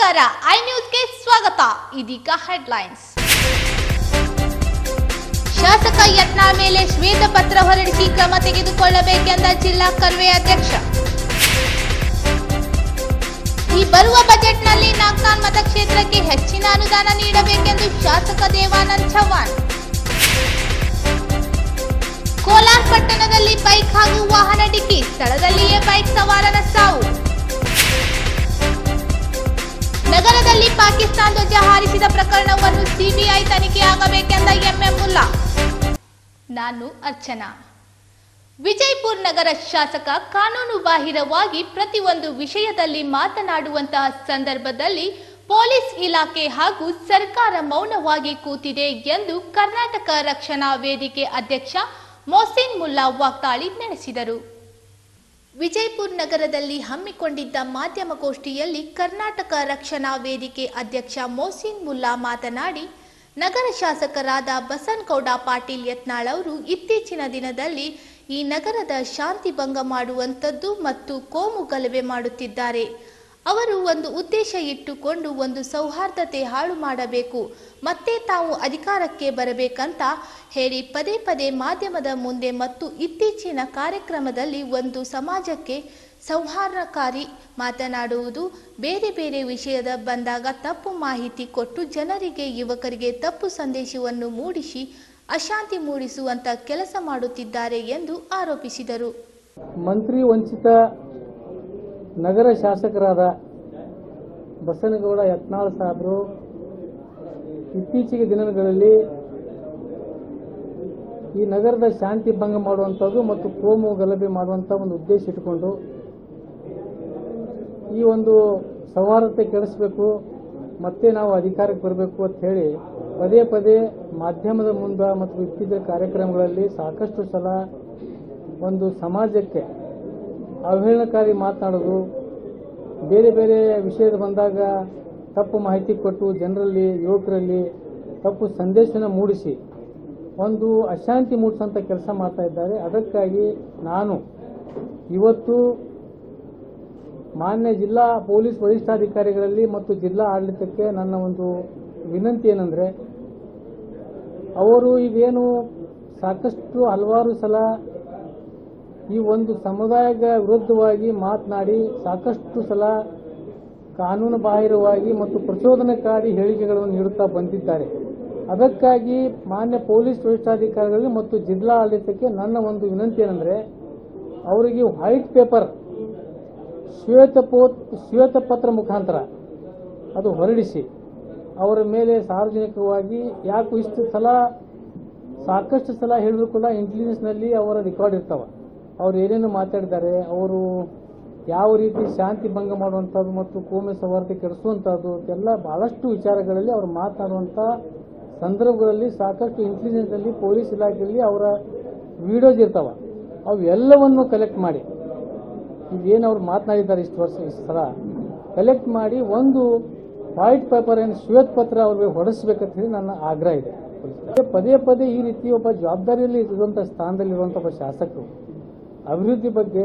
ನಮಸ್ಕಾರ ಐ ನ್ಯೂಸ್ಗೆ ಸ್ವಾಗತ ಇದೀಗ ಹೆಡ್ಲೈನ್ಸ್ ಶಾಸಕ ಯತ್ನಾಳ್ ಮೇಲೆ ಶ್ವೇತಪತ್ರ ಹೊರಡಿಸಿ ಕ್ರಮ ತೆಗೆದುಕೊಳ್ಳಬೇಕೆಂದ ಜಿಲ್ಲಾ ಕರ್ವೆ ಅಧ್ಯಕ್ಷ ಈ ಬರುವ ಬಜೆಟ್ನಲ್ಲಿ ನಾಗ್ನಾನ್ ಮತಕ್ಷೇತ್ರಕ್ಕೆ ಹೆಚ್ಚಿನ ಅನುದಾನ ನೀಡಬೇಕೆಂದು ಶಾಸಕ ದೇವಾನಂದ್ ಚವ್ಹಾಣ್ ಕೋಲಾರ ಪಟ್ಟಣದಲ್ಲಿ ಬೈಕ್ ಹಾಗೂ ವಾಹನ ಡಿಕ್ಕಿ ಸ್ಥಳದಲ್ಲಿಯೇ ಬೈಕ್ ಸವಾರನ ಸಾವು ನಗರದಲ್ಲಿ ಪಾಕಿಸ್ತಾನ ಧ್ವಜ ಹಾರಿಸಿದ ಪ್ರಕರಣವನ್ನು ಸಿಬಿಐ ತನಿಖೆ ಆಗಬೇಕೆಂದ ಎಂಎಂ ಮುಲ್ಲಾ ನಾನು ಅರ್ಚನಾ ವಿಜಯಪುರ ನಗರ ಶಾಸಕ ಕಾನೂನು ಬಾಹಿರವಾಗಿ ಪ್ರತಿಯೊಂದು ವಿಷಯದಲ್ಲಿ ಮಾತನಾಡುವಂತಹ ಸಂದರ್ಭದಲ್ಲಿ ಪೊಲೀಸ್ ಇಲಾಖೆ ಹಾಗೂ ಸರ್ಕಾರ ಮೌನವಾಗಿ ಕೂತಿದೆ ಎಂದು ಕರ್ನಾಟಕ ರಕ್ಷಣಾ ವೇದಿಕೆ ಅಧ್ಯಕ್ಷ ಮೊಹಸಿನ್ ಮುಲ್ಲಾ ವಾಗ್ದಾಳಿ ನಡೆಸಿದರು ವಿಜಯಪುರ ನಗರದಲ್ಲಿ ಹಮ್ಮಿಕೊಂಡಿದ್ದ ಮಾಧ್ಯಮಗೋಷ್ಠಿಯಲ್ಲಿ ಕರ್ನಾಟಕ ರಕ್ಷಣಾ ವೇದಿಕೆ ಅಧ್ಯಕ್ಷ ಮೊಹಸಿನ್ ಮುಲ್ಲಾ ಮಾತನಾಡಿ ನಗರ ಶಾಸಕರಾದ ಬಸನಗೌಡ ಪಾಟೀಲ್ ಯತ್ನಾಳ್ ಅವರು ಇತ್ತೀಚಿನ ದಿನದಲ್ಲಿ ಈ ನಗರದ ಶಾಂತಿ ಭಂಗ ಮಾಡುವಂಥದ್ದು ಮತ್ತು ಕೋಮು ಗಲಭೆ ಮಾಡುತ್ತಿದ್ದಾರೆ ಅವರು ಒಂದು ಉದ್ದೇಶ ಇಟ್ಟುಕೊಂಡು ಒಂದು ಸೌಹಾರ್ದತೆ ಹಾಳು ಮಾಡಬೇಕು ಮತ್ತೆ ತಾವು ಅಧಿಕಾರಕ್ಕೆ ಬರಬೇಕಂತ ಹೇಳಿ ಪದೇ ಪದೇ ಮಾಧ್ಯಮದ ಮುಂದೆ ಮತ್ತು ಇತ್ತೀಚಿನ ಕಾರ್ಯಕ್ರಮದಲ್ಲಿ ಒಂದು ಸಮಾಜಕ್ಕೆ ಸೌಹಾರ್ದಕಾರಿ ಮಾತನಾಡುವುದು ಬೇರೆ ಬೇರೆ ವಿಷಯದ ಬಂದಾಗ ತಪ್ಪು ಮಾಹಿತಿ ಕೊಟ್ಟು ಜನರಿಗೆ ಯುವಕರಿಗೆ ತಪ್ಪು ಸಂದೇಶವನ್ನು ಮೂಡಿಸಿ ಅಶಾಂತಿ ಮೂಡಿಸುವಂತ ಕೆಲಸ ಮಾಡುತ್ತಿದ್ದಾರೆ ಎಂದು ಆರೋಪಿಸಿದರು ಮಂತ್ರಿ ವಂಚಿತ ನಗರ ಶಾಸಕರಾದ ಬಸನಗೌಡ ಯತ್ನಾಳ್ ಸಾಹೇಬರು ಇತ್ತೀಚಿಗೆ ದಿನಗಳಲ್ಲಿ ಈ ನಗರದ ಶಾಂತಿ ಭಂಗ ಮಾಡುವಂಥದ್ದು ಮತ್ತು ಕೋಮು ಗಲಭೆ ಮಾಡುವಂಥ ಒಂದು ಉದ್ದೇಶ ಇಟ್ಟುಕೊಂಡು ಈ ಒಂದು ಸೌಹಾರ್ದತೆ ಕೆಡಿಸಬೇಕು ಮತ್ತೆ ನಾವು ಅಧಿಕಾರಕ್ಕೆ ಬರಬೇಕು ಅಂತ ಹೇಳಿ ಪದೇ ಪದೇ ಮಾಧ್ಯಮದ ಮುಂದೆ ಮತ್ತು ಇತ್ತೀಚಿನ ಕಾರ್ಯಕ್ರಮಗಳಲ್ಲಿ ಸಾಕಷ್ಟು ಸಲ ಒಂದು ಸಮಾಜಕ್ಕೆ ಅವಹೇಳನಕಾರಿ ಮಾತನಾಡೋದು ಬೇರೆ ಬೇರೆ ವಿಷಯದ ಬಂದಾಗ ತಪ್ಪು ಮಾಹಿತಿ ಕೊಟ್ಟು ಜನರಲ್ಲಿ ಯುವಕರಲ್ಲಿ ತಪ್ಪು ಸಂದೇಶನ ಮೂಡಿಸಿ ಒಂದು ಅಶಾಂತಿ ಮೂಡಿಸುವಂಥ ಕೆಲಸ ಮಾಡ್ತಾ ಇದ್ದಾರೆ ಅದಕ್ಕಾಗಿ ನಾನು ಇವತ್ತು ಮಾನ್ಯ ಜಿಲ್ಲಾ ಪೊಲೀಸ್ ವರಿಷ್ಠಾಧಿಕಾರಿಗಳಲ್ಲಿ ಮತ್ತು ಜಿಲ್ಲಾ ಆಡಳಿತಕ್ಕೆ ನನ್ನ ಒಂದು ವಿನಂತಿ ಏನಂದ್ರೆ ಅವರು ಈಗೇನು ಸಾಕಷ್ಟು ಹಲವಾರು ಸಲ ಈ ಒಂದು ಸಮುದಾಯದ ವಿರುದ್ಧವಾಗಿ ಮಾತನಾಡಿ ಸಾಕಷ್ಟು ಸಲ ಕಾನೂನು ಬಾಹಿರವಾಗಿ ಮತ್ತು ಪ್ರಚೋದನಕಾರಿ ಹೇಳಿಕೆಗಳನ್ನು ನೀಡುತ್ತಾ ಬಂದಿದ್ದಾರೆ ಅದಕ್ಕಾಗಿ ಮಾನ್ಯ ಪೊಲೀಸ್ ವರಿಷ್ಠಾಧಿಕಾರಿಗಳಿಗೆ ಮತ್ತು ಜಿಲ್ಲಾ ಆಡಳಿತಕ್ಕೆ ನನ್ನ ಒಂದು ವಿನಂತಿ ಏನಂದ್ರೆ ಅವರಿಗೆ ವೈಟ್ ಪೇಪರ್ ಶ್ವೇತಪೋ ಶ್ವೇತಪತ್ರ ಮುಖಾಂತರ ಅದು ಹೊರಡಿಸಿ ಅವರ ಮೇಲೆ ಸಾರ್ವಜನಿಕವಾಗಿ ಯಾಕೆ ಇಷ್ಟು ಸಲ ಸಾಕಷ್ಟು ಸಲ ಹೇಳಿದ್ರು ಕೂಡ ಇಂಟೆಲಿಜೆನ್ಸ್ನಲ್ಲಿ ಅವರ ರೆಕಾರ್ಡ್ ಇರ್ತಾವ ಅವ್ರು ಏನೇನು ಮಾತಾಡಿದ್ದಾರೆ ಅವರು ಯಾವ ರೀತಿ ಶಾಂತಿ ಭಂಗ ಮಾಡುವಂಥದ್ದು ಮತ್ತು ಕೋಮೆ ಸೌಹಾರ್ದ ಕೆಡಿಸುವಂಥದ್ದು ಎಲ್ಲ ಬಹಳಷ್ಟು ವಿಚಾರಗಳಲ್ಲಿ ಅವರು ಮಾತನಾಡುವಂಥ ಸಂದರ್ಭಗಳಲ್ಲಿ ಸಾಕಷ್ಟು ಇಂಟೆಲಿಜೆನ್ಸ್ನಲ್ಲಿ ಪೊಲೀಸ್ ಇಲಾಖೆಯಲ್ಲಿ ಅವರ ವಿಡಿಯೋಸ್ ಇರ್ತಾವ ಅವೆಲ್ಲವನ್ನು ಕಲೆಕ್ಟ್ ಮಾಡಿ ಇದೇನು ಅವ್ರು ಮಾತನಾಡಿದ್ದಾರೆ ಇಷ್ಟು ವರ್ಷ ಇಷ್ಟು ಸಲ ಕಲೆಕ್ಟ್ ಮಾಡಿ ಒಂದು ವೈಟ್ ಪೇಪರ್ ಏನು ಶ್ವೇತ ಪತ್ರ ಅವ್ರಿಗೆ ಹೊಡೆಸ್ಬೇಕಂತ ಹೇಳಿ ನನ್ನ ಆಗ್ರಹ ಇದೆ ಪದೇ ಪದೇ ಈ ರೀತಿ ಒಬ್ಬ ಜವಾಬ್ದಾರಿಯಲ್ಲಿ ಇರುವಂಥ ಸ್ಥಾನದಲ್ಲಿರುವಂಥ ಒಬ್ಬ ಶಾಸಕರು ಅಭಿವೃದ್ಧಿ ಬಗ್ಗೆ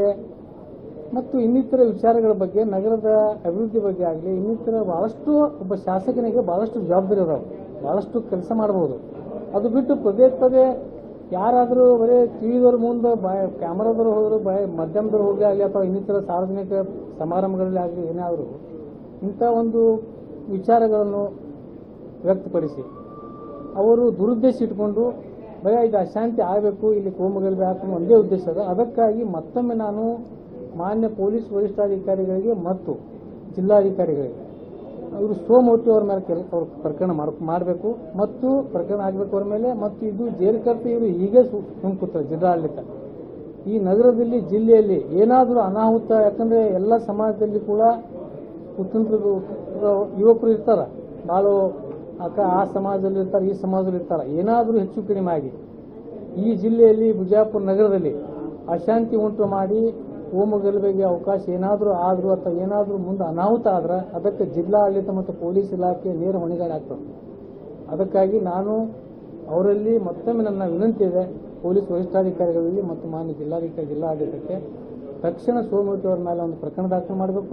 ಮತ್ತು ಇನ್ನಿತರ ವಿಚಾರಗಳ ಬಗ್ಗೆ ನಗರದ ಅಭಿವೃದ್ಧಿ ಬಗ್ಗೆ ಆಗಲಿ ಇನ್ನಿತರ ಬಹಳಷ್ಟು ಒಬ್ಬ ಶಾಸಕನಿಗೆ ಬಹಳಷ್ಟು ಜವಾಬ್ದಾರಿ ಅದಾವೆ ಬಹಳಷ್ಟು ಕೆಲಸ ಮಾಡಬಹುದು ಅದು ಬಿಟ್ಟು ಪದೇ ಪದೇ ಯಾರಾದರೂ ಬರೀ ಟಿವಿದವ್ರ ಮುಂದೆ ಬಾಯ್ ಕ್ಯಾಮರಾದವ್ರು ಹೋದ್ರು ಬಾಯ್ ಮಾಧ್ಯಮದವ್ರು ಹೋಗಿ ಆಗಲಿ ಅಥವಾ ಇನ್ನಿತರ ಸಾರ್ವಜನಿಕ ಸಮಾರಂಭಗಳಲ್ಲಿ ಆಗಲಿ ಏನಾದರೂ ಇಂಥ ಒಂದು ವಿಚಾರಗಳನ್ನು ವ್ಯಕ್ತಪಡಿಸಿ ಅವರು ದುರುದ್ದೇಶ ಇಟ್ಕೊಂಡು ಭಯ ಇದು ಅಶಾಂತಿ ಆಗಬೇಕು ಇಲ್ಲಿ ಕೋಮುಗಲಭೆ ಹಾಕುವ ಒಂದೇ ಉದ್ದೇಶ ಅದ ಅದಕ್ಕಾಗಿ ಮತ್ತೊಮ್ಮೆ ನಾನು ಮಾನ್ಯ ಪೊಲೀಸ್ ವರಿಷ್ಠಾಧಿಕಾರಿಗಳಿಗೆ ಮತ್ತು ಜಿಲ್ಲಾಧಿಕಾರಿಗಳಿಗೆ ಇವರು ಸೋಮೂರ್ತಿ ಅವ್ರ ಮೇಲೆ ಕೆಲ ಅವ್ರ ಪ್ರಕರಣ ಮಾಡಬೇಕು ಮತ್ತು ಪ್ರಕರಣ ಆಗಬೇಕು ಅವ್ರ ಮೇಲೆ ಮತ್ತು ಇದು ಜೇರ್ಕರ್ತಿ ಇವರು ಹೀಗೆ ಸುಮ್ಕುತ್ತಾರೆ ಜಿಲ್ಲಾಡಳಿತ ಈ ನಗರದಲ್ಲಿ ಜಿಲ್ಲೆಯಲ್ಲಿ ಏನಾದರೂ ಅನಾಹುತ ಯಾಕಂದ್ರೆ ಎಲ್ಲ ಸಮಾಜದಲ್ಲಿ ಕೂಡ ಕುತಂತ್ರರು ಯುವಕರು ಇರ್ತಾರ ಭಾಳ ಅಕ್ಕ ಆ ಸಮಾಜದಲ್ಲಿ ಇರ್ತಾರೆ ಈ ಸಮಾಜದಲ್ಲಿ ಇರ್ತಾರೆ ಏನಾದರೂ ಹೆಚ್ಚು ಕಡಿಮೆ ಆಗಿ ಈ ಜಿಲ್ಲೆಯಲ್ಲಿ ಬಿಜಾಪುರ ನಗರದಲ್ಲಿ ಅಶಾಂತಿ ಉಂಟು ಮಾಡಿ ಹೋಮ ಗಲಭೆಗೆ ಅವಕಾಶ ಏನಾದರೂ ಆದರೂ ಅಥವಾ ಏನಾದರೂ ಮುಂದೆ ಅನಾಹುತ ಆದ್ರೆ ಅದಕ್ಕೆ ಜಿಲ್ಲಾಡಳಿತ ಮತ್ತು ಪೊಲೀಸ್ ಇಲಾಖೆ ನೇರ ಹೊಣೆಗಾರ ಆಗ್ತದೆ ಅದಕ್ಕಾಗಿ ನಾನು ಅವರಲ್ಲಿ ಮತ್ತೊಮ್ಮೆ ನನ್ನ ವಿನಂತಿ ಇದೆ ಪೊಲೀಸ್ ವರಿಷ್ಠಾಧಿಕಾರಿಗಳಲ್ಲಿ ಮತ್ತು ಮಾನ್ಯ ಜಿಲ್ಲಾಧಿಕಾರಿ ಜಿಲ್ಲಾಡಳಿತಕ್ಕೆ ತಕ್ಷಣ ಸೋಮೂರ್ತಿ ಅವರ ಮೇಲೆ ಒಂದು ಪ್ರಕರಣ ದಾಖಲು ಮಾಡಬೇಕು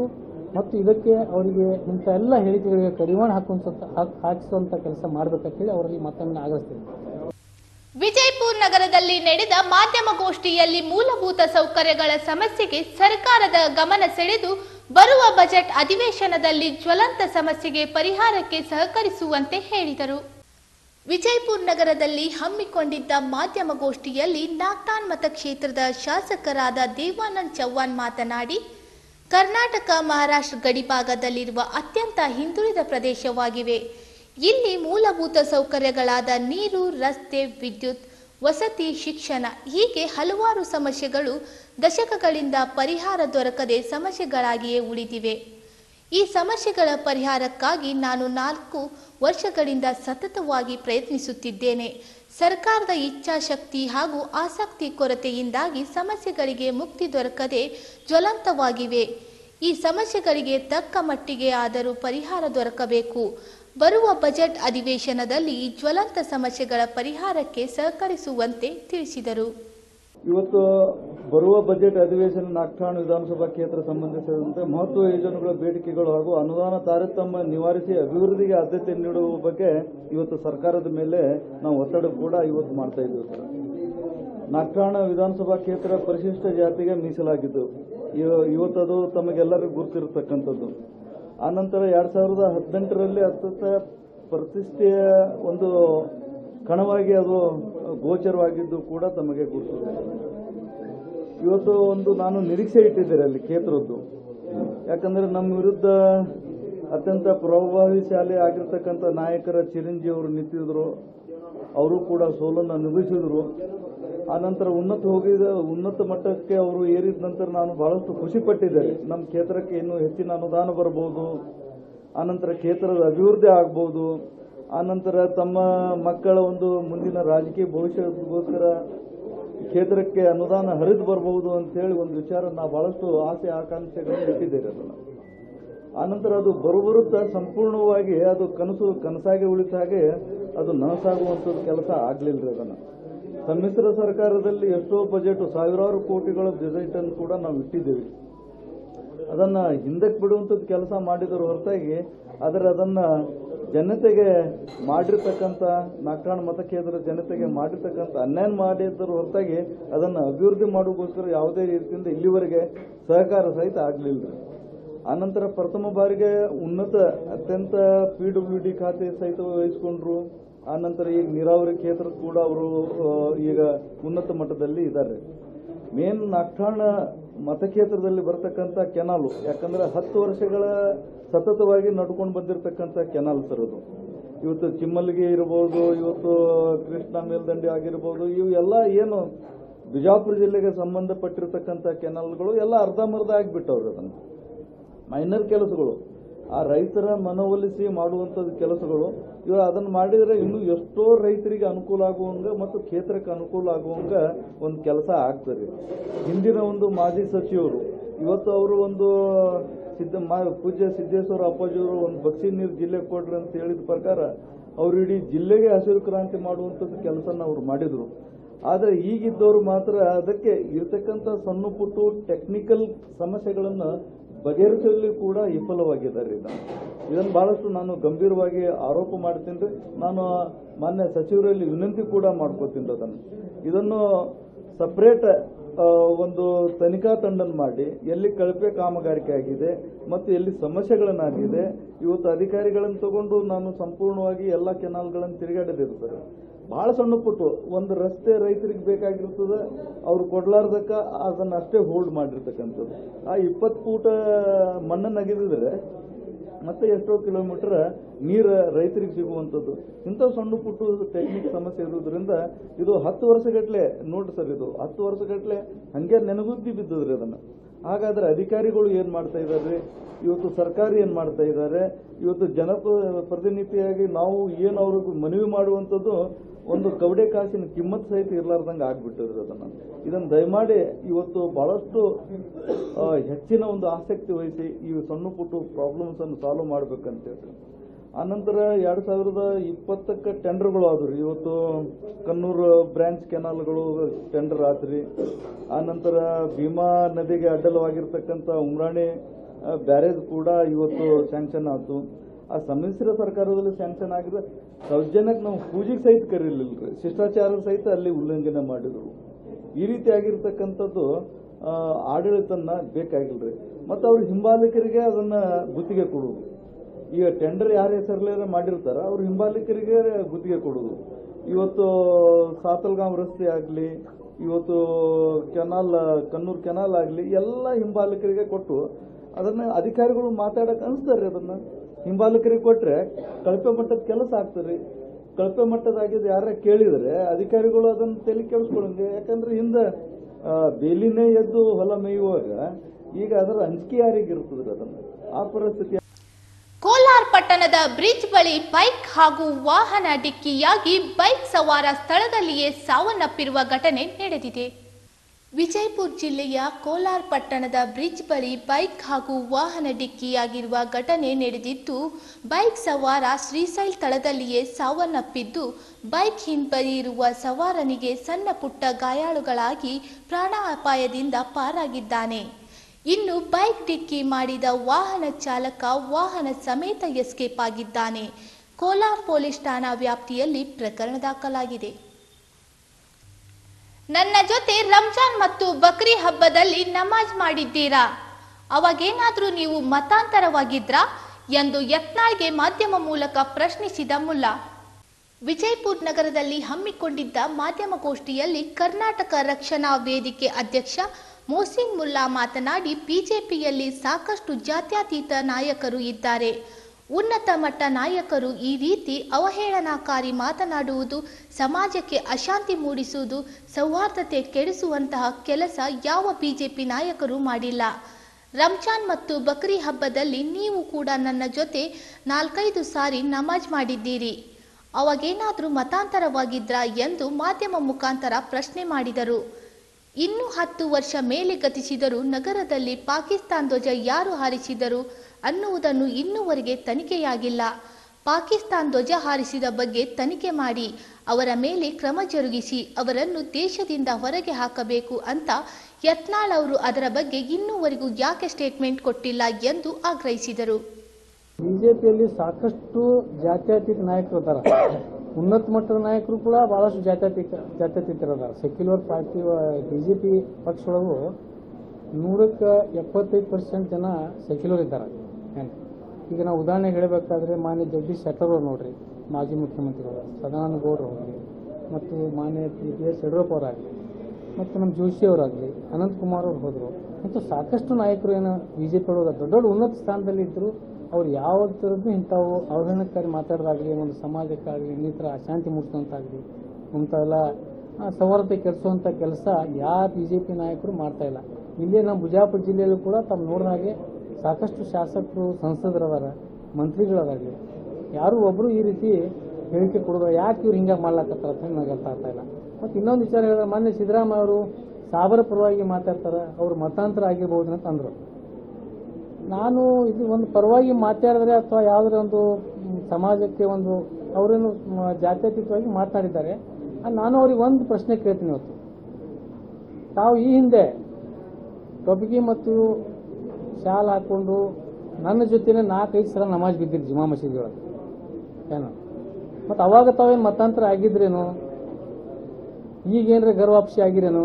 ಮತ್ತು ಇದಕ್ಕೆ ಅವರಿಗೆ ಇಂಥ ಎಲ್ಲ ಹೇಳಿಕೆಗಳಿಗೆ ಕಡಿವಾಣ ಹಾಕುವಂತ ಹಾಕಿಸುವಂಥ ಕೆಲಸ ಮಾಡಬೇಕಂತ ಹೇಳಿ ಅವರಲ್ಲಿ ಮತ್ತೊಮ್ಮೆ ಆಗ್ರಹಿಸ್ತೀನಿ ವಿಜಯಪುರ ನಗರದಲ್ಲಿ ನಡೆದ ಮಾಧ್ಯಮಗೋಷ್ಠಿಯಲ್ಲಿ ಮೂಲಭೂತ ಸೌಕರ್ಯಗಳ ಸಮಸ್ಯೆಗೆ ಸರ್ಕಾರದ ಗಮನ ಸೆಳೆದು ಬರುವ ಬಜೆಟ್ ಅಧಿವೇಶನದಲ್ಲಿ ಜ್ವಲಂತ ಸಮಸ್ಯೆಗೆ ಪರಿಹಾರಕ್ಕೆ ಸಹಕರಿಸುವಂತೆ ಹೇಳಿದರು ವಿಜಯಪುರ ನಗರದಲ್ಲಿ ಹಮ್ಮಿಕೊಂಡಿದ್ದ ಮಾಧ್ಯಮಗೋಷ್ಠಿಯಲ್ಲಿ ನಾಗ್ತಾನ್ ಮತಕ್ಷೇತ್ರದ ಶಾಸಕರಾದ ದೇವಾನಂದ್ ಚವ್ಹಾಣ್ ಮಾತನಾಡಿ ಕರ್ನಾಟಕ ಮಹಾರಾಷ್ಟ್ರ ಗಡಿಭಾಗದಲ್ಲಿರುವ ಅತ್ಯಂತ ಹಿಂದುಳಿದ ಪ್ರದೇಶವಾಗಿವೆ ಇಲ್ಲಿ ಮೂಲಭೂತ ಸೌಕರ್ಯಗಳಾದ ನೀರು ರಸ್ತೆ ವಿದ್ಯುತ್ ವಸತಿ ಶಿಕ್ಷಣ ಹೀಗೆ ಹಲವಾರು ಸಮಸ್ಯೆಗಳು ದಶಕಗಳಿಂದ ಪರಿಹಾರ ದೊರಕದೆ ಸಮಸ್ಯೆಗಳಾಗಿಯೇ ಉಳಿದಿವೆ ಈ ಸಮಸ್ಯೆಗಳ ಪರಿಹಾರಕ್ಕಾಗಿ ನಾನು ನಾಲ್ಕು ವರ್ಷಗಳಿಂದ ಸತತವಾಗಿ ಪ್ರಯತ್ನಿಸುತ್ತಿದ್ದೇನೆ ಸರ್ಕಾರದ ಇಚ್ಛಾಶಕ್ತಿ ಹಾಗೂ ಆಸಕ್ತಿ ಕೊರತೆಯಿಂದಾಗಿ ಸಮಸ್ಯೆಗಳಿಗೆ ಮುಕ್ತಿ ದೊರಕದೆ ಜ್ವಲಂತವಾಗಿವೆ ಈ ಸಮಸ್ಯೆಗಳಿಗೆ ತಕ್ಕ ಮಟ್ಟಿಗೆ ಆದರೂ ಪರಿಹಾರ ದೊರಕಬೇಕು ಬರುವ ಬಜೆಟ್ ಅಧಿವೇಶನದಲ್ಲಿ ಈ ಜ್ವಲಂತ ಸಮಸ್ಯೆಗಳ ಪರಿಹಾರಕ್ಕೆ ಸಹಕರಿಸುವಂತೆ ತಿಳಿಸಿದರು ಇವತ್ತು ಬರುವ ಬಜೆಟ್ ಅಧಿವೇಶನ ನಾಗ್ಠಾಣ ವಿಧಾನಸಭಾ ಕ್ಷೇತ್ರ ಸಂಬಂಧಿಸಿದಂತೆ ಮಹತ್ವ ಯೋಜನೆಗಳ ಬೇಡಿಕೆಗಳು ಹಾಗೂ ಅನುದಾನ ತಾರತಮ್ಯ ನಿವಾರಿಸಿ ಅಭಿವೃದ್ಧಿಗೆ ಆದ್ಯತೆ ನೀಡುವ ಬಗ್ಗೆ ಇವತ್ತು ಸರ್ಕಾರದ ಮೇಲೆ ನಾವು ಒತ್ತಡ ಕೂಡ ಇವತ್ತು ಮಾಡ್ತಾ ಇದ್ದೀವಿ ಸರ್ ನಾಗ್ಠಾಣ ವಿಧಾನಸಭಾ ಕ್ಷೇತ್ರ ಪರಿಶಿಷ್ಟ ಜಾತಿಗೆ ಮೀಸಲಾಗಿದ್ದು ಇವ- ಇವತ್ತದು ತಮಗೆಲ್ಲರಿಗೂ ಗುರುತಿರತಕ್ಕಂಥದ್ದು ಆನಂತರ ಎರಡ್ ಸಾವಿರದ ಹದಿನೆಂಟರಲ್ಲಿ ಅತ್ಯಂತ ಪ್ರತಿಷ್ಠೆಯ ಒಂದು ಕಣವಾಗಿ ಅದು ಗೋಚರವಾಗಿದ್ದು ಕೂಡ ತಮಗೆ ಗುರುತಿದೆ ಇವತ್ತು ಒಂದು ನಾನು ನಿರೀಕ್ಷೆ ಇಟ್ಟಿದ್ದೇನೆ ಅಲ್ಲಿ ಕ್ಷೇತ್ರದ್ದು ಯಾಕಂದ್ರೆ ನಮ್ಮ ವಿರುದ್ಧ ಅತ್ಯಂತ ಪ್ರಭಾವಶಾಲಿ ಆಗಿರ್ತಕ್ಕಂಥ ನಾಯಕರ ಚಿರಂಜೀವಿ ಅವರು ನಿಂತಿದ್ರು ಅವರು ಕೂಡ ಸೋಲನ್ನು ಅನುಭವಿಸಿದ್ರು ಆನಂತರ ಉನ್ನತ ಹೋಗಿದ ಉನ್ನತ ಮಟ್ಟಕ್ಕೆ ಅವರು ಏರಿದ ನಂತರ ನಾನು ಬಹಳಷ್ಟು ಖುಷಿ ಪಟ್ಟಿದ್ದೇನೆ ನಮ್ಮ ಕ್ಷೇತ್ರಕ್ಕೆ ಇನ್ನೂ ಹೆಚ್ಚಿನ ಅನುದಾನ ಬರಬಹುದು ಆನಂತರ ಕ್ಷೇತ್ರದ ಅಭಿವೃದ್ಧಿ ಆಗ್ಬೋದು ಆನಂತರ ತಮ್ಮ ಮಕ್ಕಳ ಒಂದು ಮುಂದಿನ ರಾಜಕೀಯ ಭವಿಷ್ಯಕ್ಕೋಸ್ಕರ ಕ್ಷೇತ್ರಕ್ಕೆ ಅನುದಾನ ಹರಿದು ಬರಬಹುದು ಅಂತ ಹೇಳಿ ಒಂದು ವಿಚಾರ ನಾವು ಬಹಳಷ್ಟು ಆಸೆ ಆಕಾಂಕ್ಷೆಗಳನ್ನು ಇಟ್ಟಿದ್ದೇವೆ ಅದನ್ನು ಆನಂತರ ಅದು ಬರುಬರುತ್ತಾ ಸಂಪೂರ್ಣವಾಗಿ ಅದು ಕನಸು ಕನಸಾಗಿ ಉಳಿದ ಹಾಗೆ ಅದು ನನಸಾಗುವಂಥದ್ದು ಕೆಲಸ ಆಗ್ಲಿಲ್ಲ ಅದನ್ನು ಸಮ್ಮಿಶ್ರ ಸರ್ಕಾರದಲ್ಲಿ ಎಷ್ಟೋ ಬಜೆಟ್ ಸಾವಿರಾರು ಕೋಟಿಗಳ ಬಜೆಟ್ ಅನ್ನು ಕೂಡ ನಾವು ಇಟ್ಟಿದ್ದೇವೆ ಅದನ್ನ ಹಿಂದಕ್ಕೆ ಬಿಡುವಂಥದ್ದು ಕೆಲಸ ಮಾಡಿದರ ಹೊರತಾಗಿ ಆದರೆ ಅದನ್ನ ಜನತೆಗೆ ಮಾಡಿರ್ತಕ್ಕಂಥ ನಾಗ್ಠಾಣ ಮತಕ್ಷೇತ್ರದ ಜನತೆಗೆ ಮಾಡಿರ್ತಕ್ಕಂಥ ಅನ್ಯಾಯ ಮಾಡಿದ್ರ ಹೊರತಾಗಿ ಅದನ್ನ ಅಭಿವೃದ್ಧಿ ಮಾಡೋಕ್ಕೋಸ್ಕರ ಯಾವುದೇ ರೀತಿಯಿಂದ ಇಲ್ಲಿವರೆಗೆ ಸಹಕಾರ ಸಹಿತ ಆಗಲಿಲ್ಲ ಆನಂತರ ಪ್ರಥಮ ಬಾರಿಗೆ ಉನ್ನತ ಅತ್ಯಂತ ಪಿ ಡಬ್ಲ್ಯೂ ಡಿ ಖಾತೆ ಸಹಿತ ವಹಿಸಿಕೊಂಡ್ರು ಆನಂತರ ಈಗ ನೀರಾವರಿ ಕ್ಷೇತ್ರ ಕೂಡ ಅವರು ಆ, ಈಗ ಉನ್ನತ ಮಟ್ಟದಲ್ಲಿ ಇದ್ದಾರೆ ಮೇನ್ ನಾಗ್ಠಾಣ ಮತಕ್ಷೇತ್ರದಲ್ಲಿ ಬರ್ತಕ್ಕಂಥ ಕೆನಾಲು ಯಾಕಂದ್ರೆ ಹತ್ತು ವರ್ಷಗಳ ಸತತವಾಗಿ ನಡ್ಕೊಂಡು ಬಂದಿರತಕ್ಕಂಥ ಕೆನಾಲ್ ಸರ್ ಅದು ಇವತ್ತು ಚಿಮ್ಮಲ್ಗಿ ಇರಬಹುದು ಇವತ್ತು ಕೃಷ್ಣ ಮೇಲ್ದಂಡೆ ಆಗಿರ್ಬೋದು ಇವು ಎಲ್ಲ ಏನು ಬಿಜಾಪುರ ಜಿಲ್ಲೆಗೆ ಸಂಬಂಧಪಟ್ಟಿರ್ತಕ್ಕಂಥ ಕೆನಾಲ್ಗಳು ಎಲ್ಲ ಅರ್ಧಂಬರ್ಧ ಆಗಿಬಿಟ್ಟವ್ರು ಅದನ್ನು ಮೈನರ್ ಕೆಲಸಗಳು ಆ ರೈತರ ಮನವೊಲಿಸಿ ಮಾಡುವಂಥದ್ದು ಕೆಲಸಗಳು ಇವ ಅದನ್ನು ಮಾಡಿದರೆ ಇನ್ನೂ ಎಷ್ಟೋ ರೈತರಿಗೆ ಅನುಕೂಲ ಆಗುವಂಗ ಮತ್ತು ಕ್ಷೇತ್ರಕ್ಕೆ ಅನುಕೂಲ ಆಗುವಂಗ ಒಂದು ಕೆಲಸ ಆಗ್ತದೆ ಹಿಂದಿನ ಒಂದು ಮಾಜಿ ಸಚಿವರು ಇವತ್ತು ಅವರು ಒಂದು ಸಿದ್ಧ ಮಾ- ಪೂಜ್ಯ ಸಿದ್ದೇಶ್ವರ ಅಪ್ಪಾಜಿಯವರು ಒಂದು ಬಕ್ಷಿ ನೀರು ಜಿಲ್ಲೆಗೆ ಕೊಡ್ರಿ ಅಂತ ಹೇಳಿದ ಪ್ರಕಾರ ಅವರು ಇಡೀ ಜಿಲ್ಲೆಗೆ ಹಸಿರು ಕ್ರಾಂತಿ ಮಾಡುವಂಥದ್ದು ಕೆಲಸನ ಅವ್ರು ಮಾಡಿದ್ರು ಆದರೆ ಈಗಿದ್ದವರು ಮಾತ್ರ ಅದಕ್ಕೆ ಇರತಕ್ಕಂಥ ಸಣ್ಣ ಪುಟ್ಟು ಟೆಕ್ನಿಕಲ್ ಸಮಸ್ಯೆಗಳನ್ನು ಬಗೆಹರಿಸುವಲ್ಲಿ ಕೂಡ ವಿಫಲವಾಗಿದ್ದಾರೆ ಇದನ್ನು ಇದನ್ನು ಬಹಳಷ್ಟು ನಾನು ಗಂಭೀರವಾಗಿ ಆರೋಪ ಮಾಡ್ತೀನಿ ರೀ. ನಾನು ಮಾನ್ಯ ಸಚಿವರಲ್ಲಿ ವಿನಂತಿ ಕೂಡ ಮಾಡ್ಕೋತೀನಿ ಅದನ್ನು ಇದನ್ನು ಸಪರೇಟ್ ಒಂದು ತನಿಖಾ ತಂಡನ ಮಾಡಿ ಎಲ್ಲಿ ಕಳಪೆ ಕಾಮಗಾರಿಕೆ ಆಗಿದೆ ಮತ್ತು ಎಲ್ಲಿ ಸಮಸ್ಯೆಗಳನ್ನಾಗಿದೆ ಇವತ್ತು ಅಧಿಕಾರಿಗಳನ್ನು ತಗೊಂಡು ನಾನು ಸಂಪೂರ್ಣವಾಗಿ ಎಲ್ಲ ಕೆನಾಲ್ಗಳನ್ನು ತಿರುಗಾಡದಿರ್ತಾರೆ ಬಹಳ ಸಣ್ಣ ಪುಟ್ಟು ಒಂದು ರಸ್ತೆ ರೈತರಿಗೆ ಬೇಕಾಗಿರ್ತದೆ ಅವ್ರು ಕೊಡ್ಲಾರ್ದಕ್ಕ ಅದನ್ನ ಅಷ್ಟೇ ಹೋಲ್ಡ್ ಮಾಡಿರ್ತಕ್ಕಂಥದ್ದು ಆ ಇಪ್ಪತ್ತು ಫೂಟ ಮಣ್ಣನ್ನು ಅಗಿದಿದ್ರೆ ಮತ್ತೆ ಎಷ್ಟೋ ಕಿಲೋಮೀಟರ್ ನೀರು ರೈತರಿಗೆ ಸಿಗುವಂಥದ್ದು ಇಂಥ ಸಣ್ಣ ಪುಟ್ಟು ಟೆಕ್ನಿಕ್ ಸಮಸ್ಯೆ ಇರೋದ್ರಿಂದ ಇದು ಹತ್ತು ವರ್ಷಗಟ್ಲೆ ನೋಡ್ರಿ ಸರ್ ಇದು ಹತ್ತು ವರ್ಷಗಟ್ಲೆ ಹಂಗೆ ನೆನಗುದ್ದಿ ಬಿದ್ದದ್ರಿ ಅದನ್ನು ಹಾಗಾದ್ರೆ ಅಧಿಕಾರಿಗಳು ಏನ್ ಮಾಡ್ತಾ ಇದ್ದಾರೆ ಇವತ್ತು ಸರ್ಕಾರ ಏನ್ ಮಾಡ್ತಾ ಇದ್ದಾರೆ ಇವತ್ತು ಜನಪ್ರ ಪ್ರತಿನಿಧಿಯಾಗಿ ನಾವು ಏನು ಅವ್ರಿಗೆ ಮನವಿ ಮಾಡುವಂಥದ್ದು ಒಂದು ಕವಡೆ ಕಾಸಿನ ಕಿಮ್ಮತ್ ಸಹಿತ ಇರ್ಲಾರ್ದಂಗೆ ಆಗ್ಬಿಟ್ಟಿದ್ರು ಅದನ್ನ ಇದನ್ನು ದಯಮಾಡಿ ಇವತ್ತು ಬಹಳಷ್ಟು ಆ, ಹೆಚ್ಚಿನ ಒಂದು ಆಸಕ್ತಿ ವಹಿಸಿ ಈ ಸಣ್ಣ ಪುಟ್ಟು ಪ್ರಾಬ್ಲಮ್ಸ್ ಅನ್ನು ಸಾಲ್ವ್ ಮಾಡ್ಬೇಕಂತ ಹೇಳಿ ಆನಂತರ ಎರಡ್ ಸಾವಿರದ ಇಪ್ಪತ್ತಕ್ಕೆ ಟೆಂಡರ್ಗಳು ಆದ್ರಿ ಇವತ್ತು ಕಣ್ಣೂರು ಬ್ರಾಂಚ್ ಕೆನಾಲ್ಗಳು ಟೆಂಡರ್ ಆತ್ರಿ ಆನಂತರ ಭೀಮಾ ನದಿಗೆ ಅಡ್ಡಲವಾಗಿರ್ತಕ್ಕಂಥ ಉಮ್ರಾಣಿ ಬ್ಯಾರೇಜ್ ಕೂಡ ಇವತ್ತು ಸ್ಯಾಂಕ್ಷನ್ ಆಯ್ತು ಆ ಸಮ್ಮಿಶ್ರ ಸರ್ಕಾರದಲ್ಲಿ ಸ್ಯಾಂಕ್ಷನ್ ಆಗಿದ್ರೆ ಸೌಜನ್ಯಕ್ಕೆ ನಾವು ಪೂಜೆಗೆ ಸಹಿತ ಕರೀಲಿಲ್ಲ ಶಿಷ್ಟಾಚಾರ ಸಹಿತ ಅಲ್ಲಿ ಉಲ್ಲಂಘನೆ ಮಾಡಿದ್ರು ಈ ರೀತಿ ಆಗಿರ್ತಕ್ಕಂಥದ್ದು ಆ, ಆಡಳಿತನ್ನ ಬೇಕಾಗಿಲ್ರಿ ಮತ್ತು ಅವ್ರ ಹಿಂಬಾಲಕರಿಗೆ ಅದನ್ನ ಗುತ್ತಿಗೆ ಕೊಡುವುದು ಈಗ ಟೆಂಡರ್ ಯಾರ ಹೆಸರಲ್ಲೇ ಮಾಡಿರ್ತಾರ ಅವ್ರ ಹಿಂಬಾಲಕರಿಗೆ ಗುತ್ತಿಗೆ ಕೊಡುವುದು ಇವತ್ತು ಸಾತಲ್ಗಾಂವ್ ರಸ್ತೆ ಆಗಲಿ ಇವತ್ತು ಕೆನಾಲ್ ಕಣ್ಣೂರ್ ಕೆನಾಲ್ ಆಗಲಿ ಎಲ್ಲ ಹಿಂಬಾಲಕರಿಗೆ ಕೊಟ್ಟು ಅದನ್ನ ಅಧಿಕಾರಿಗಳು ಮಾತಾಡಕ್ ಅನಿಸ್ತಾರೆ ಅದನ್ನ ಹಿಂಬಾಲಕರಿಗೆ ಕೊಟ್ರೆ ಕಳಪೆ ಮಟ್ಟದ ಕೆಲಸ ಆಗ್ತದೆ ಕಳಪೆ ಮಟ್ಟದಾಗಿದ್ದು ಯಾರ ಕೇಳಿದರೆ ಅಧಿಕಾರಿಗಳು ಅದನ್ನ ತಲೆ ಕೆಡಿಸ್ಕೊಳ್ಳಂಗೆ ಯಾಕಂದ್ರೆ ಹಿಂದೆ ಆ, ಬೇಲಿನೇ ಎದ್ದು ಹೊಲ ಮೇಯುವಾಗ ಈಗ ಅದರ ಅಂಜಿಕೆ ಯಾರಿಗಿರ್ತದ್ರಿ ಅದನ್ನ ಆ ಪರಿಸ್ಥಿತಿ ಕೋಲಾರ ಪಟ್ಟಣದ ಬ್ರಿಡ್ಜ್ ಬಳಿ ಬೈಕ್ ಹಾಗೂ ವಾಹನ ಡಿಕ್ಕಿಯಾಗಿ ಬೈಕ್ ಸವಾರ ಸ್ಥಳದಲ್ಲಿಯೇ ಸಾವನ್ನಪ್ಪಿರುವ ಘಟನೆ ನಡೆದಿದೆ ವಿಜಯಪುರ ಜಿಲ್ಲೆಯ ಕೋಲಾರ ಪಟ್ಟಣದ ಬ್ರಿಡ್ಜ್ ಬಳಿ ಬೈಕ್ ಹಾಗೂ ವಾಹನ ಡಿಕ್ಕಿಯಾಗಿರುವ ಘಟನೆ ನಡೆದಿದ್ದು ಬೈಕ್ ಸವಾರ ಶ್ರೀಶೈಲ್ ಸ್ಥಳದಲ್ಲಿಯೇ ಸಾವನ್ನಪ್ಪಿದ್ದು ಬೈಕ್ ಹಿಂಬದಿ ಇರುವ ಸವಾರನಿಗೆ ಸಣ್ಣ ಪುಟ್ಟ ಗಾಯಾಳುಗಳಾಗಿ ಪ್ರಾಣಾಪಾಯದಿಂದ ಪಾರಾಗಿದ್ದಾನೆ ಇನ್ನು ಬೈಕ್ ಡಿಕ್ಕಿ ಮಾಡಿದ ವಾಹನ ಚಾಲಕ ವಾಹನ ಸಮೇತ ಎಸ್ಕೇಪ್ ಆಗಿದ್ದಾನೆ ಕೋಲಾರ ಪೊಲೀಸ್ ಠಾಣಾ ವ್ಯಾಪ್ತಿಯಲ್ಲಿ ಪ್ರಕರಣ ದಾಖಲಾಗಿದೆ ನನ್ನ ಜೊತೆ ರಂಜಾನ್ ಮತ್ತು ಬಕ್ರಿ ಹಬ್ಬದಲ್ಲಿ ನಮಾಜ್ ಮಾಡಿದ್ದೀರಾ ಅವಾಗೇನಾದ್ರೂ ನೀವು ಮತಾಂತರವಾಗಿದ್ರಾ ಎಂದು ಯತ್ನಾಳ್ಗೆ ಮಾಧ್ಯಮ ಮೂಲಕ ಪ್ರಶ್ನಿಸಿದ ಮುಲ್ಲಾ ವಿಜಯಪುರ ನಗರದಲ್ಲಿ ಹಮ್ಮಿಕೊಂಡಿದ್ದ ಮಾಧ್ಯಮಗೋಷ್ಠಿಯಲ್ಲಿ ಕರ್ನಾಟಕ ರಕ್ಷಣಾ ವೇದಿಕೆ ಅಧ್ಯಕ್ಷ ಮೋಸಿನ್ ಮುಲ್ಲಾ ಮಾತನಾಡಿ ಬಿಜೆಪಿಯಲ್ಲಿ ಸಾಕಷ್ಟು ಜಾತ್ಯತೀತ ನಾಯಕರು ಇದ್ದಾರೆ ಉನ್ನತ ಮಟ್ಟ ನಾಯಕರು ಈ ರೀತಿ ಅವಹೇಳನಕಾರಿ ಮಾತನಾಡುವುದು ಸಮಾಜಕ್ಕೆ ಅಶಾಂತಿ ಮೂಡಿಸುವುದು ಸೌಹಾರ್ದತೆ ಕೆಡಿಸುವಂತಹ ಕೆಲಸ ಯಾವ ಬಿಜೆಪಿ ನಾಯಕರು ಮಾಡಿಲ್ಲ ರಂಜಾನ್ ಮತ್ತು ಬಕ್ರಿ ಹಬ್ಬದಲ್ಲಿ ನೀವು ಕೂಡ ನನ್ನ ಜೊತೆ ನಾಲ್ಕೈದು ಸಾರಿ ನಮಾಜ್ ಮಾಡಿದ್ದೀರಿ ಅವಾಗೇನಾದ್ರೂ ಮತಾಂತರವಾಗಿದ್ರಾ ಎಂದು ಮಾಧ್ಯಮ ಮುಖಾಂತರ ಪ್ರಶ್ನೆ ಮಾಡಿದರು ಇನ್ನು ಹತ್ತು ವರ್ಷ ಮೇಲೆ ಗತಿಸಿದರೂ ನಗರದಲ್ಲಿ ಪಾಕಿಸ್ತಾನ್ ಧ್ವಜ ಯಾರು ಹಾರಿಸಿದರು ಅನ್ನುವುದನ್ನು ಇನ್ನೂವರೆಗೆ ತನಿಖೆಯಾಗಿಲ್ಲ ಪಾಕಿಸ್ತಾನ್ ಧ್ವಜ ಹಾರಿಸಿದ ಬಗ್ಗೆ ತನಿಖೆ ಮಾಡಿ ಅವರ ಮೇಲೆ ಕ್ರಮ ಜರುಗಿಸಿ ಅವರನ್ನು ದೇಶದಿಂದ ಹೊರಗೆ ಹಾಕಬೇಕು ಅಂತ ಯತ್ನಾಳ್ ಅವರು ಅದರ ಬಗ್ಗೆ ಇನ್ನೂವರೆಗೂ ಯಾಕೆ ಸ್ಟೇಟ್ಮೆಂಟ್ ಕೊಟ್ಟಿಲ್ಲ ಎಂದು ಆಗ್ರಹಿಸಿದರು ಬಿಜೆಪಿಯಲ್ಲಿ ಸಾಕಷ್ಟು ಜಾತ್ಯತೀತ ನಾಯಕರು ಇದ್ದಾರೆ ಉನ್ನತ ಮಟ್ಟದ ನಾಯಕರು ಕೂಡ ಬಹಳಷ್ಟು ಜಾತ್ಯತೀತ ಜಾತ್ಯತೀತರು ಅದಾರ ಸೆಕ್ಯುಲರ್ ಪಾರ್ಟಿ ಬಿಜೆಪಿ ಪಕ್ಷದೊಳಗು ನೂರಕ್ಕೆ ಎಪ್ಪತ್ತೈದು ಪರ್ಸೆಂಟ್ ಜನ ಸೆಕ್ಯುಲರ್ ಇದ್ದಾರೆ ಏನು ಈಗ ನಾವು ಉದಾಹರಣೆ ಹೇಳಬೇಕಾದ್ರೆ ಮಾನ್ಯ ಜಗದೀಶ್ ಶೆಟ್ಟರ್ ಅವ್ರು ನೋಡ್ರಿ ಮಾಜಿ ಮುಖ್ಯಮಂತ್ರಿಗಳು ಸದಾನಂದ ಗೌಡ್ರು ಹೋಗ್ಲಿ ಮತ್ತು ಮಾನ್ಯ ಪಿ ಪಿ ಎಸ್ ಯಡಿಯೂರಪ್ಪ ಅವರಾಗಲಿ ಮತ್ತು ನಮ್ಮ ಜೋಶಿ ಅವರಾಗಲಿ ಅನಂತ್ ಕುಮಾರ್ ಅವ್ರು ಹೋದರು ಮತ್ತು ಸಾಕಷ್ಟು ನಾಯಕರು ಏನು ಬಿ ಜೆ ಪಿ ಒಳಗೆ ದೊಡ್ಡ ದೊಡ್ಡ ಉನ್ನತ ಸ್ಥಾನದಲ್ಲಿ ಇದ್ದರು ಅವ್ರು ಯಾವ ಥರದ್ದು ಇಂಥವು ಅವಹೇಳನಕಾರಿ ಮಾತಾಡೋದಾಗಲಿ ಒಂದು ಸಮಾಜಕ್ಕಾಗಲಿ ಇನ್ನಿತರ ಅಶಾಂತಿ ಮೂಡಿಸುವಂತಾಗಲಿ ಇಂಥವೆಲ್ಲ ಆ, ಸೌಹಾರ್ದತೆ ಕೆಡಿಸುವಂಥ ಕೆಲಸ ಯಾವ ಬಿ ಜೆ ಪಿ ನಾಯಕರು ಮಾಡ್ತಾ ಇಲ್ಲ ಇಲ್ಲೇ ನಮ್ಮ ಬಿಜಾಪುರ ಜಿಲ್ಲೆಯಲ್ಲೂ ಕೂಡ ತಾವು ನೋಡಿದ ಹಾಗೆ ಸಾಕಷ್ಟು ಶಾಸಕರು ಸಂಸದರದಾರ ಮಂತ್ರಿಗಳದಾಗಲಿ ಯಾರು ಒಬ್ಬರು ಈ ರೀತಿ ಹೇಳಿಕೆ ಕೊಡೋದು ಯಾಕೆ ಇವ್ರು ಹಿಂಗೆ ಮಾಡ್ಲಾಕತ್ತಾರ ಅಂತ ನನಗೆ ಅರ್ಥ ಆಗ್ತಾ ಇಲ್ಲ ಮತ್ತು ಇನ್ನೊಂದು ವಿಚಾರ ಹೇಳಿದ್ರೆ ಮೊನ್ನೆ ಸಿದ್ದರಾಮಯ್ಯ ಅವರು ಸಾಬರ ಪರವಾಗಿ ಮಾತಾಡ್ತಾರೆ ಅವ್ರು ಮತಾಂತರ ಆಗಿರ್ಬೋದು ಅಂತ ಅಂದರು ನಾನು ಇದು ಒಂದು ಪರವಾಗಿ ಮಾತಾಡಿದ್ರೆ ಅಥವಾ ಯಾವುದೇ ಒಂದು ಮ್, ಸಮಾಜಕ್ಕೆ ಒಂದು ಅವರೇನು ಮ, ಜಾತ್ಯತೀತವಾಗಿ ಮಾತನಾಡಿದ್ದಾರೆ ಆ, ನಾನು ಅವ್ರಿಗೆ ಒಂದು ಪ್ರಶ್ನೆ ಕೇಳ್ತೀನಿ ಇವತ್ತು ತಾವು ಈ ಹಿಂದೆ ಟೊಪಿಗೆ ಮತ್ತು ಶಾಲ್ ಹಾಕೊಂಡು ನನ್ನ ಜೊತೆನೆ ನಾಲ್ಕೈದು ಸಲ ನಮಾಜ್ ಬಿದ್ದಿರಿ ಜುಮಾ ಮಸೀದಿಯೊಳಗೆ ಏನು ಮತ್ತು ಅವಾಗ ತಾವೇನು ಮತಾಂತರ ಆಗಿದ್ರೇನು ಈಗೇನ್ರ ಗರ್ವಾಪ್ಸಿ ಆಗಿರೇನು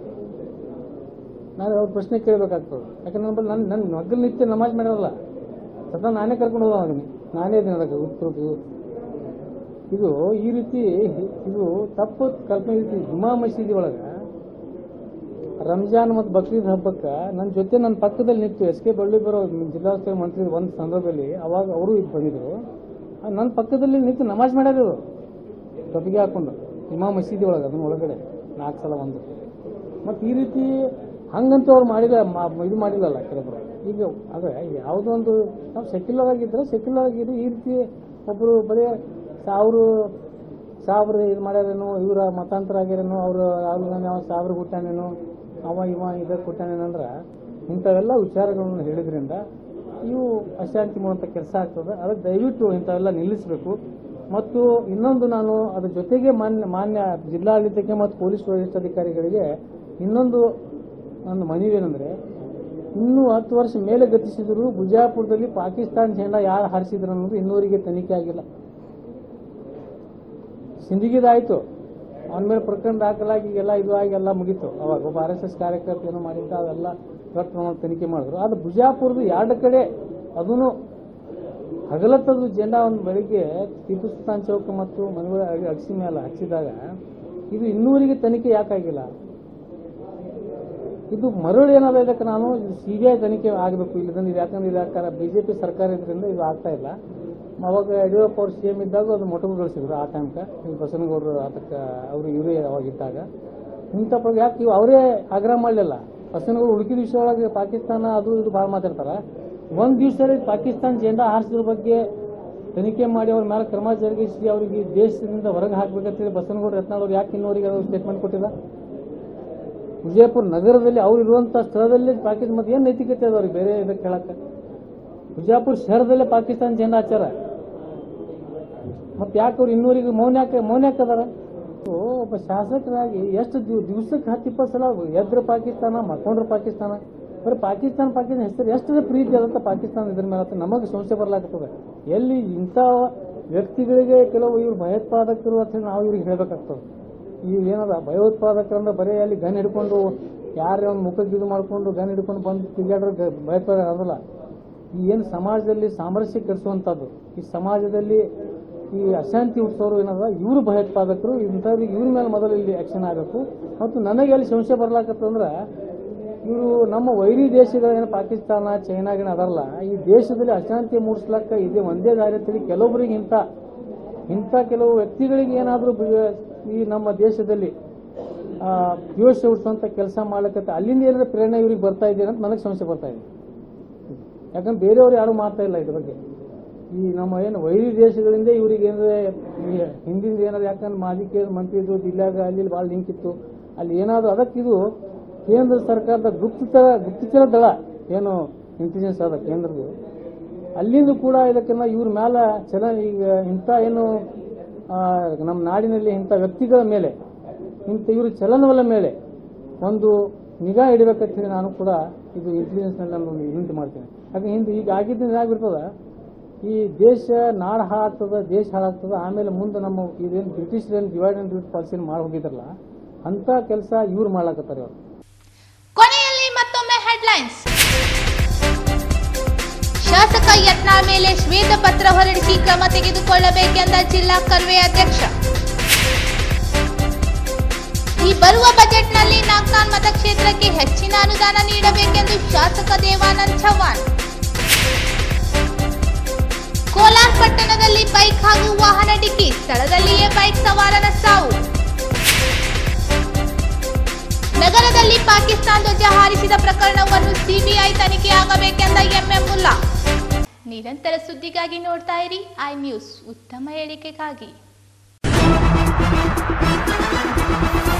ನಾನು ಅವ್ರ ಪ್ರಶ್ನೆ ಕೇಳಬೇಕಾಗ್ತದೆ ಯಾಕಂದ್ರೆ ನನ್ನ ನನ್ನ ನನ್ನ ಮಗ್ಗಲ್ ನಿತ್ಯ ನಮಾಜ್ ಮಾಡಿರಲ್ಲ ಸದಾ ನಾನೇ ಕರ್ಕೊಂಡು ಹೋದ ಅವನಿಗೆ ನಾನೇ ಇದೀನಿ ಅದಕ್ಕೆ ಉತ್ತರ ಇದು ಈ ರೀತಿ ಇದು ತಪ್ಪು ಕಲ್ಪನೆ ರೀತಿ ಜುಮಾ ಮಸೀದಿ ಒಳಗೆ ರಂಜಾನ್ ಮತ್ತು ಬಕ್ರೀದ್ ಹಬ್ಬಕ್ಕೆ ನನ್ನ ಜೊತೆ ನನ್ನ ಪಕ್ಕದಲ್ಲಿ ನಿಂತು ಎಸ್ ಕೆ ಬಳ್ಳಿ ಬರೋ ಜಿಲ್ಲಾಸ್ತರೀಯ ಮಂತ್ರಿ ಒಂದು ಸಂದರ್ಭದಲ್ಲಿ ಅವಾಗ ಅವರು ಇದು ಬಂದಿದ್ರು ಆ ನನ್ನ ಪಕ್ಕದಲ್ಲಿ ನಿಂತು ನಮಾಜ್ ಮಾಡ್ಯಾರ ಇವರು ಟೊಪಿಗೆ ಹಾಕೊಂಡು ಇಮಾ ಮಸೀದಿ ಒಳಗೆ ಅದನ್ನ ಒಳಗಡೆ ನಾಲ್ಕು ಸಲ ಒಂದು ಮತ್ತು ಈ ರೀತಿ ಹಂಗಂತೂ ಅವ್ರು ಮಾಡಿಲ್ಲ ಮಾ- ಇದು ಮಾಡಿಲ್ಲಲ್ಲ ಕೆಲವರು ಈಗ ಅದೇ ಯಾವುದೋ ಒಂದು ನಾವು ಸೆಕ್ಯುಲರ್ ಆಗಿದ್ರೆ ಸೆಕ್ಯುಲರ್ ಆಗಿದ್ದು ಈ ರೀತಿ ಒಬ್ಬರು ಬರೀ ಸಾವಿರ ಸಾವಿರ ಇದು ಮಾಡ್ಯಾರೇನೋ ಇವರ ಮತಾಂತರ ಆಗ್ಯಾರೇನೋ ಅವರು ರಾಹುಲ್ ಗಾಂಧಿ ಅವ ಸಾವಿರ ಕೊಟ್ಟಾನೇನೋ ಅವ ಇವ ಇದ ಕೊಟ್ಟಾನೇನೋ ಅಂದ್ರೆ ಇಂಥವೆಲ್ಲ ವಿಚಾರಗಳನ್ನು ಹೇಳಿದ್ರಿಂದ ಇವು ಅಶಾಂತಿ ಮಾಡುವಂಥ ಕೆಲಸ ಆಗ್ತದೆ ಅದಕ್ಕೆ ದಯವಿಟ್ಟು ಇಂಥವೆಲ್ಲ ನಿಲ್ಲಿಸಬೇಕು ಮತ್ತು ಇನ್ನೊಂದು ನಾನು ಅದ್ರ ಜೊತೆಗೆ ಮಾನ್ಯ ಮಾನ್ಯ ಜಿಲ್ಲಾಡಳಿತಕ್ಕೆ ಮತ್ತು ಪೊಲೀಸ್ ವರಿಷ್ಠಾಧಿಕಾರಿಗಳಿಗೆ ಇನ್ನೊಂದು ನನ್ನ ಮನವಿ ಏನಂದ್ರೆ ಇನ್ನೂ ಹತ್ತು ವರ್ಷ ಮೇಲೆ ಗತಿಸಿದ್ರು ಬಿಜಾಪುರದಲ್ಲಿ ಪಾಕಿಸ್ತಾನ ಜೆಂಡಾ ಯಾರು ಹಾರಿಸಿದ್ರು ಅನ್ನೋದು ಇನ್ನೂವರೆಗೆ ತನಿಖೆ ಆಗಿಲ್ಲ ಸಿಂದಗಿದಾಯ್ತು ಅವನ ಮೇಲೆ ಪ್ರಕರಣ ದಾಖಲಾಗಿ ಎಲ್ಲ ಇದು ಆಗಿ ಎಲ್ಲ ಮುಗೀತು ಅವಾಗ ಒಬ್ಬ ಆರ್ ಎಸ್ ಎಸ್ ಕಾರ್ಯಕರ್ತ ಏನೋ ಮಾಡಿದ್ದ ಅವೆಲ್ಲ ದೊಡ್ಡ ಪ್ರಮಾಣ ತನಿಖೆ ಮಾಡಿದ್ರು ಅದು ಬಿಜಾಪುರದ ಎರಡು ಕಡೆ ಅದೂ ಹಗಲತ್ತದು ಜೆಂಡಾ ಒಂದು ಬೆಳಿಗ್ಗೆ ಟಿಪ್ಪು ಸುಲ್ತಾನ್ ಚೌಕ ಮತ್ತು ಮನೆಗಳ ಅಗಸಿ ಮೇಲೆ ಹಚ್ಚಿದಾಗ ಇದು ಇನ್ನೂವರೆಗೆ ತನಿಖೆ ಯಾಕಾಗಿಲ್ಲ ಇದು ಮರಳು ಏನಾದ ಇದಕ್ಕೆ ನಾನು ಸಿ ಬಿ ಐ ತನಿಖೆ ಆಗಬೇಕು ಇಲ್ಲದಂದ್ರೆ ಇದು ಯಾಕಂದ್ರೆ ಇದು ಯಾಕಾರ ಬಿಜೆಪಿ ಸರ್ಕಾರ ಇದರಿಂದ ಇದು ಆಗ್ತಾ ಇಲ್ಲ ಅವಾಗ ಯಡಿಯೂರಪ್ಪ ಅವ್ರು ಸಿ ಎಂ ಇದ್ದಾಗ ಅದು ಮೊಟಕುಗೊಳಿಸಿದ್ರು ಆ ಟೈಮ್ಗೆ ಈ ಬಸವನಗೌಡರು ಅದಕ್ಕೆ ಅವರು ಇವರೇ ಅವಾಗ ಇದ್ದಾಗ ಇಂಥ ಪ್ರ- ಯಾಕೆ ಇವು ಅವರೇ ಆಗ್ರಹ ಮಾಡಲಿಲ್ಲ ಬಸವನಗೌಡರು ಉಳುಕಿದ ವಿಷಯ ಒಳಗೆ ಪಾಕಿಸ್ತಾನ ಅದು ಇದು ಭಾಳ ಮಾತಾಡ್ತಾರೆ ಒಂದು ದಿವಸದಲ್ಲಿ ಪಾಕಿಸ್ತಾನ ಜೆಂಡಾ ಹಾರಿಸಿದ್ರ ಬಗ್ಗೆ ತನಿಖೆ ಮಾಡಿ ಅವ್ರ ಮೇಲೆ ಕ್ರಮ ಜರುಗಿಸಿ ಅವರಿಗೆ ದೇಶದಿಂದ ಹೊರಗೆ ಹಾಕ್ಬೇಕಂತೇಳಿ ಬಸವನಗೌಡ ಯತ್ನಾಳ್ ಅವ್ರು ಯಾಕೆ ಇನ್ನೂವರೆಗೆ ಅದು ಸ್ಟೇಟ್ಮೆಂಟ್ ಕೊಟ್ಟಿಲ್ಲ ವಿಜಯಪುರ ನಗರದಲ್ಲಿ ಅವ್ರು ಇರುವಂತ ಸ್ಥಳದಲ್ಲಿ ಪಾಕಿಸ್ತಾನ ಮತ್ತೆ ಏನ್ ನೈತಿಕತೆ ಅದ ಅವ್ರಿಗೆ ಬೇರೆ ಇದಕ್ಕೆ ಹೇಳಕ್ಕೆ ಬಿಜಾಪುರ ಶಹರದಲ್ಲೇ ಪಾಕಿಸ್ತಾನ ಜೆಂಡಾ ಹಚ್ಚಾರ ಮತ್ತೆ ಯಾಕೆ ಅವ್ರು ಇನ್ನೂರಿಗೆ ಮೌನ ಯಾಕೆ ಮೌನ ಯಾಕೆ ಅದಾರ ಸೊ, ಒಬ್ಬ ಶಾಸಕರಾಗಿ ಎಷ್ಟು ದಿವ್ ದಿವ್ಸಕ್ಕೆ ಹತ್ತು ಇಪ್ಪತ್ತು ಸಲ ಎದ್ರ ಪಾಕಿಸ್ತಾನ ಮಕ್ಕೊಂಡ್ರ ಪಾಕಿಸ್ತಾನ ಬರೀ ಪಾಕಿಸ್ತಾನ ಪಾಕಿಸ್ತಾನ ಹೆಸರು ಎಷ್ಟು ಪ್ರೀತಿ ಅದಂತ ಪಾಕಿಸ್ತಾನ ಇದ್ರ ಮೇಲೆ ಅಂತ ನಮಗೆ ಸಂಶಯ ಬರ್ಲಾಗ್ತದೆ ಎಲ್ಲಿ ಇಂಥ ವ್ಯಕ್ತಿಗಳಿಗೆ ಕೆಲವು ಇವ್ರು ಭಯೋತ್ಪಾದಕರು ಅಂತ ಹೇಳಿ ನಾವು ಇವ್ರಿಗೆ ಹೇಳ್ಬೇಕಾಗ್ತದೆ ಈಗ ಏನದ ಭಯೋತ್ಪಾದಕರಂದ್ರೆ ಬರೀ ಅಲ್ಲಿ ಗನ್ ಹಿಡ್ಕೊಂಡು ಯಾರೇ ಒಂದು ಮುಖಕ್ಕೆ ಇದು ಮಾಡ್ಕೊಂಡು ಗನ್ ಹಿಡ್ಕೊಂಡು ಬಂದು ತಿರುಗಾಡ್ರೆ ಗ- ಭಯೋತ್ಪಾದಕ ಅದಲ್ಲ ಈ ಏನು ಸಮಾಜದಲ್ಲಿ ಸಾಮರಸ್ಯ ಕೆಡಿಸುವಂಥದ್ದು ಈ ಸಮಾಜದಲ್ಲಿ ಈ ಅಶಾಂತಿ ಹುಟ್ಟಿಸೋರು ಏನದ ಇವರು ಭಯೋತ್ಪಾದಕರು ಇಂಥವ್ರಿಗೆ ಇವ್ರ ಮೇಲೆ ಮೊದಲು ಇಲ್ಲಿ ಆಕ್ಷನ್ ಆಗಬೇಕು ಮತ್ತು ನನಗೆ ಅಲ್ಲಿ ಸಂಶಯ ಬರ್ಲಾಕತ್ತಂದ್ರೆ ಇವರು ನಮ್ಮ ವೈರಿ ದೇಶಗಳೇನು ಪಾಕಿಸ್ತಾನ ಚೈನಾಗಿನ ಅದಲ್ಲ ಈ ದೇಶದಲ್ಲಿ ಅಶಾಂತಿ ಮೂಡಿಸ್ಲಕ್ಕ ಇದೆ ಒಂದೇ ದಾರಿ ಅಂತೇಳಿ ಕೆಲವೊಬ್ಬರಿಗೆ ಇಂಥ ಇಂಥ ಕೆಲವು ವ್ಯಕ್ತಿಗಳಿಗೆ ಏನಾದರೂ ಈ ನಮ್ಮ ದೇಶದಲ್ಲಿ ಆ, ದ್ವೇಷ ಹುಟ್ಟಿಸುವಂಥ ಕೆಲಸ ಮಾಡ್ಲಿಕ್ಕೆ ಅಲ್ಲಿಂದ ಏನಾದ್ರು ಪ್ರೇರಣೆ ಇವ್ರಿಗೆ ಬರ್ತಾ ಇದೆ ಅಂತ ನನಗೆ ಸಮಸ್ಯೆ ಬರ್ತಾ ಇದೆ ಯಾಕಂದ್ರೆ ಬೇರೆಯವರು ಯಾರು ಮಾಡ್ತಾ ಇಲ್ಲ ಇದ್ರ ಬಗ್ಗೆ ಈ ನಮ್ಮ ಏನು ವೈರಿ ದೇಶಗಳಿಂದ ಇವ್ರಿಗೆ ಏನಾದ್ರೆ ಈ ಹಿಂದಿನ ಏನಾದ್ರು ಯಾಕಂದ್ರೆ ಮಾಜಿ ಕೇಂದ್ರ ಮಂತ್ರಿ ಇದ್ದು ದಿಲ್ಲಾಗ ಅಲ್ಲಿ ಇಲ್ಲಿ ಭಾಳ ಲಿಂಕ್ ಇತ್ತು ಅಲ್ಲಿ ಏನಾದ್ರು ಅದಕ್ಕಿದು ಕೇಂದ್ರ ಸರ್ಕಾರದ ಗುಪ್ತಚರ ಗುಪ್ತಚರ ದಳ ಏನು ಇಂಟೆಲಿಜೆನ್ಸ್ ಅದ ಕೇಂದ್ರದ್ದು ಅಲ್ಲಿಂದ ಕೂಡ ಇದಕ್ಕೆಲ್ಲ ಇವ್ರ ಮ್ಯಾಲ ಚಲ ಈಗ ಇಂಥ ಏನು ಆ, ನಮ್ಮ ನಾಡಿನಲ್ಲಿ ಇಂಥ ವ್ಯಕ್ತಿಗಳ ಮೇಲೆ ಇಂಥ ಇವ್ರ ಚಲನವಲ ಮೇಲೆ ಒಂದು ನಿಗಾ ಇಡಬೇಕಂತ ಹೇಳಿ ನಾನು ಕೂಡ ಇದು ಇಂಟೆಲಿಜೆನ್ಸ್ನಲ್ಲಿ ನಾನು ಒಂದು ವಿನಂತಿ ಮಾಡ್ತೇನೆ ಯಾಕಂದ್ರೆ ಹಿಂದೆ ಈಗ ಆಗಿದ್ದ ಏನಾಗ್ಬಿಡ್ತದ ಈ ದೇಶ ನಾಡು ಹಾಳಾಗ್ತದ ದೇಶ ಹಾಳಾಗ್ತದ ಆಮೇಲೆ ಮುಂದೆ ನಮ್ಮ ಇದೇನು ಬ್ರಿಟಿಷ್ ಏನು ಡಿವೈಡ್ ಅಂಡ್ ರೂಟ್ ಪಾಲಿಸಿನ ಮಾಡಿ ಹೋಗಿದ್ರಲ್ಲ ಅಂತ ಕೆಲಸ ಇವ್ರು ಮಾಡ್ಲಾಕತ್ತಾರೆ ಇವ್ರು ಕೊನೆಯಲ್ಲಿ ಮತ್ತೊಮ್ಮೆ ಹೆಡ್ಲೈನ್ಸ್ ಶಾಸಕ ಯತ್ನಾಳ್ ಮೇಲೆ ಶ್ವೇತ ಪತ್ರ ಹೊರಡಿಸಿ ಕ್ರಮ ತೆಗೆದುಕೊಳ್ಳಬೇಕೆಂದ ಜಿಲ್ಲಾ ಕರ್ವೆ ಅಧ್ಯಕ್ಷ ಈ ಬರುವ ಬಜೆಟ್ನಲ್ಲಿ ನಾಗ್ತಾನ್ ಮತಕ್ಷೇತ್ರಕ್ಕೆ ಹೆಚ್ಚಿನ ಅನುದಾನ ನೀಡಬೇಕೆಂದು ಶಾಸಕ ದೇವಾನಂದ್ ಚವ್ಹಾಣ್ ಕೋಲಾರ ಪಟ್ಟಣದಲ್ಲಿ ಬೈಕ್ ಹಾಗೂ ವಾಹನ ಡಿಕ್ಕಿ ಸ್ಥಳದಲ್ಲಿಯೇ ಬೈಕ್ ಸವಾರನ ಸಾವು ನಗರದಲ್ಲಿ ಪಾಕಿಸ್ತಾನ ಧ್ವಜ ಹಾರಿಸಿದ ಪ್ರಕರಣವನ್ನು ಸಿಬಿಐ ತನಿಖೆ ಆಗಬೇಕೆಂದ ಎಂಎಂ ಮುಲ್ಲಾ ನಿರಂತರ ಸುದ್ದಿಗಾಗಿ ನೋಡ್ತಾ ಇರಿ ಐ ನ್ಯೂಸ್ ಉತ್ತಮ ಹೇಳಿಕೆಗಾಗಿ